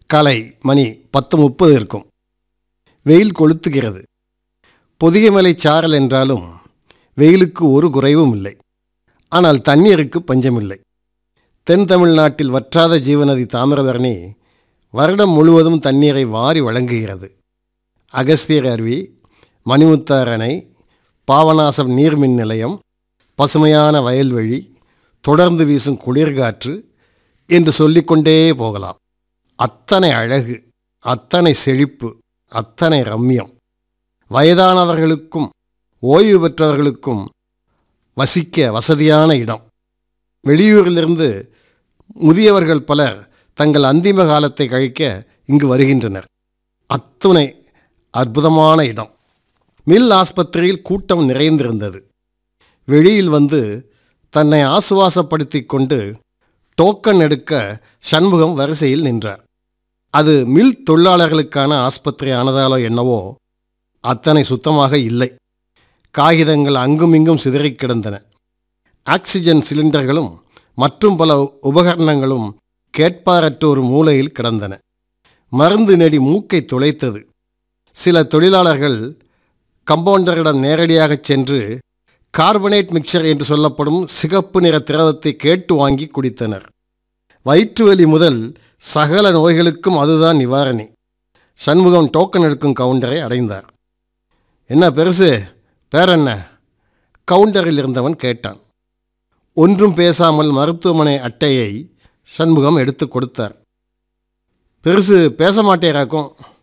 காலை மணி பத்து முப்பது இருக்கும் வெயில் கொளுத்துகிறது பொதிகைமலை சாரல் என்றாலும் வெயிலுக்கு ஒரு குறைவும் இல்லை ஆனால் தண்ணீருக்கு பஞ்சமில்லை தென் தமிழ்நாட்டில் வற்றாத ஜீவநதி தாமிரபரணி வருடம் முழுவதும் தண்ணீரை வாரி வழங்குகிறது அகஸ்தியர் அருவி மணிமுத்தார் அணை பாவநாசம் நீர்மின் நிலையம் பசுமையான வயல்வெளி தொடர்ந்து வீசும் குளிர்காற்று என்று சொல்லிக்கொண்டே போகலாம் அத்தனை அழகு அத்தனை செழிப்பு அத்தனை ரம்யம் வயதானவர்களுக்கும் ஓய்வு பெற்றவர்களுக்கும் வசிக்க வசதியான இடம் வெளியூரிலிருந்து முதியவர்கள் பலர் தங்கள் அந்திம காலத்தை கழிக்க இங்கு வருகின்றனர் அத்துணை அற்புதமான இடம் மில் ஆஸ்பத்திரியில் கூட்டம் நிறைந்திருந்தது வெளியில் வந்து தன்னை ஆசுவாசப்படுத்தி கொண்டு டோக்கன் எடுக்க சண்முகம் வரிசையில் நின்றார் அது மில் தொழிலாளர்களுக்கான ஆஸ்பத்திரி ஆனதாலோ என்னவோ அத்தனை சுத்தமாக இல்லை காகிதங்கள் அங்குமிங்கும் சிதறிக் கிடந்தன ஆக்சிஜன் சிலிண்டர்களும் மற்றும் பல உபகரணங்களும் கேட்பாரற்ற ஒரு மூலையில் கிடந்தன மருந்து நெடி மூக்கை துளைத்தது சில தொழிலாளர்கள் கம்பவுண்டரிடம் நேரடியாகச் சென்று கார்பனேட் மிக்சர் என்று சொல்லப்படும் சிகப்பு நிற திரவத்தை கேட்டு வாங்கி குடித்தனர் வயிற்றுவலி முதல் சகல நோய்களுக்கும் அதுதான் நிவாரணி சண்முகம் டோக்கன் எடுக்கும் கவுண்டரை அடைந்தார் என்ன பெருசு பேர் என்ன கவுண்டரில் இருந்தவன் கேட்டான் ஒன்றும் பேசாமல் மருத்துவமனை அட்டையை சண்முகம் எடுத்து கொடுத்தார் பெருசு பேச மாட்டேராக்கும்